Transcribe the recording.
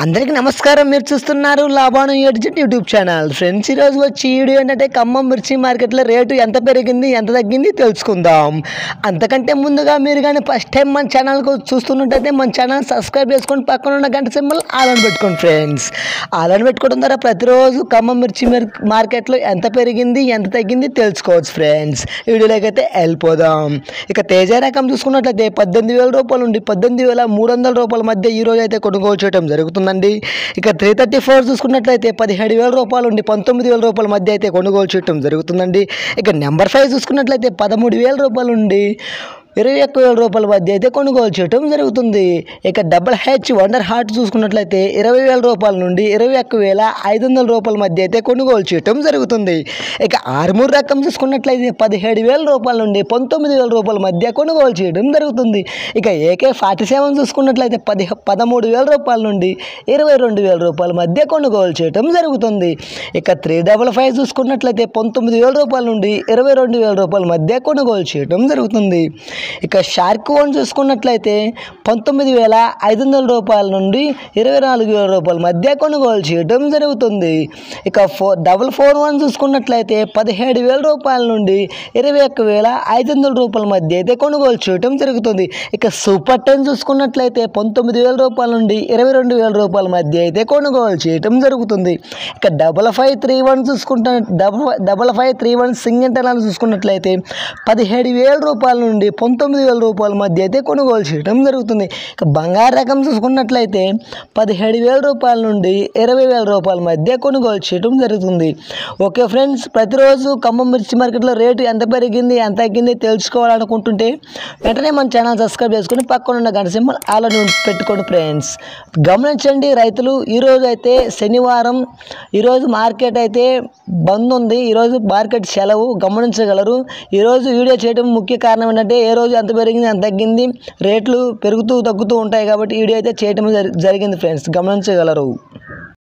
అందరికీ నమస్కారం మీరు చూస్తున్నారు లాభాను ఏడ్జెట్ యూట్యూబ్ ఛానల్ ఫ్రెండ్స్ ఈరోజు వచ్చి ఈ వీడియో ఏంటంటే ఖమ్మం మిర్చి మార్కెట్లో రేటు ఎంత పెరిగింది ఎంత తగ్గింది తెలుసుకుందాం అంతకంటే ముందుగా మీరు కానీ ఫస్ట్ టైం మన ఛానల్కు చూస్తున్నట్టయితే మన ఛానల్ సబ్స్క్రైబ్ చేసుకొని పక్కన ఉన్న గంట సింబల్ ఆన్ పెట్టుకోండి ఫ్రెండ్స్ ఆన్ పెట్టుకోవడం ద్వారా ప్రతిరోజు ఖమ్మం మిర్చి మిర్- మార్కెట్లో ఎంత పెరిగింది ఎంత తగ్గింది తెలుసుకోవచ్చు ఫ్రెండ్స్ ఈ వీడియోలోకి అయితే వెళ్ళిపోదాం ఇక తేజ రకం చూసుకున్నట్లయితే పద్దెనిమిది వేల రూపాయలు ఉండి పద్దెనిమిది వేల మూడు వందల రూపాయల మధ్య ఈ రోజు అయితే కొనుగోలు చేయడం జరుగుతుందండి ఇక త్రీ థర్టీ ఫోర్ చూసుకున్నట్లయితే పదిహేడు వేల రూపాయలు ఉండి పంతొమ్మిది వేల రూపాయల మధ్య అయితే కొనుగోలు చేయడం జరుగుతుందండి ఇక నెంబర్ ఫైవ్ చూసుకున్నట్లయితే పదమూడు వేల రూపాయలు ఉండి ఇరవై ఒక్క వేల రూపాయల మధ్య అయితే కొనుగోలు చేయటం జరుగుతుంది ఇక డబుల్ హెచ్ వండర్ హార్ట్ చూసుకున్నట్లయితే ఇరవై వేల రూపాయల నుండి ఇరవై ఒక్క వేల ఐదు వందల రూపాయల మధ్య అయితే కొనుగోలు చేయటం జరుగుతుంది ఇక ఆర్మూర్ రకం చూసుకున్నట్లయితే పదిహేడు వేల రూపాయల నుండి పంతొమ్మిది వేల రూపాయల మధ్య కొనుగోలు చేయడం జరుగుతుంది ఇక ఏకే ఫార్టీ సెవెన్ చూసుకున్నట్లయితే పది పదమూడు వేల రూపాయల నుండి ఇరవై రెండు వేల రూపాయల మధ్య కొనుగోలు చేయటం జరుగుతుంది ఇక త్రీ డబల్ ఫైవ్ చూసుకున్నట్లయితే పంతొమ్మిది వేల రూపాయల నుండి ఇరవై రెండు వేల రూపాయల మధ్య కొనుగోలు చేయడం జరుగుతుంది ఇక షార్క్ వన్ చూసుకున్నట్లయితే పంతొమ్మిది వేల ఐదు వందల రూపాయల నుండి ఇరవై నాలుగు వేల రూపాయల మధ్య కొనుగోలు చేయడం జరుగుతుంది ఇక ఫోర్ డబల్ ఫోర్ వన్ చూసుకున్నట్లయితే పదిహేడు వేల రూపాయల నుండి ఇరవై ఒక్క వేల ఐదు వందల రూపాయల మధ్య అయితే కొనుగోలు చేయడం జరుగుతుంది ఇక సూపర్ టెన్ చూసుకున్నట్లయితే పంతొమ్మిది వేల రూపాయల నుండి ఇరవై రెండు వేల రూపాయల మధ్య అయితే కొనుగోలు చేయడం జరుగుతుంది ఇక డబల్ ఫైవ్ త్రీ వన్ చూసుకుంటా double double five three one సింగంటలాన్ని చూసుకున్నట్లయితే పదిహేడు వేల రూపాయల నుండి పంతొమ్మిది వేల రూపాయల మధ్య అయితే కొనుగోలు చేయడం జరుగుతుంది ఇక బంగారు రకం చూసుకున్నట్లయితే పదిహేడు వేల రూపాయల నుండి ఇరవై వేల రూపాయల మధ్య కొనుగోలు చేయడం జరుగుతుంది ఓకే ఫ్రెండ్స్ ప్రతిరోజు ఖమ్మం మిర్చి మార్కెట్లో రేటు ఎంత పెరిగింది ఎంత తగ్గింది తెలుసుకోవాలనుకుంటుంటే వెంటనే మన ఛానల్ సబ్స్క్రైబ్ చేసుకుని పక్కన ఉన్న గంట సింబల్ ఆలో పెట్టుకోండి ఫ్రెండ్స్ గమనించండి రైతులు ఈరోజు అయితే శనివారం ఈరోజు మార్కెట్ అయితే బంద్ ఉంది ఈరోజు మార్కెట్ సెలవు గమనించగలరు ఈరోజు వీడియో చేయడం ముఖ్య కారణం ఏంటంటే ఏ రోజు ఎంత పెరిగింది ఎంత తగ్గింది రేట్లు పెరుగుతూ తగ్గుతూ ఉంటాయి కాబట్టి వీడియో అయితే చేయడం జరి- జరిగింది ఫ్రెండ్స్ గమనించగలరు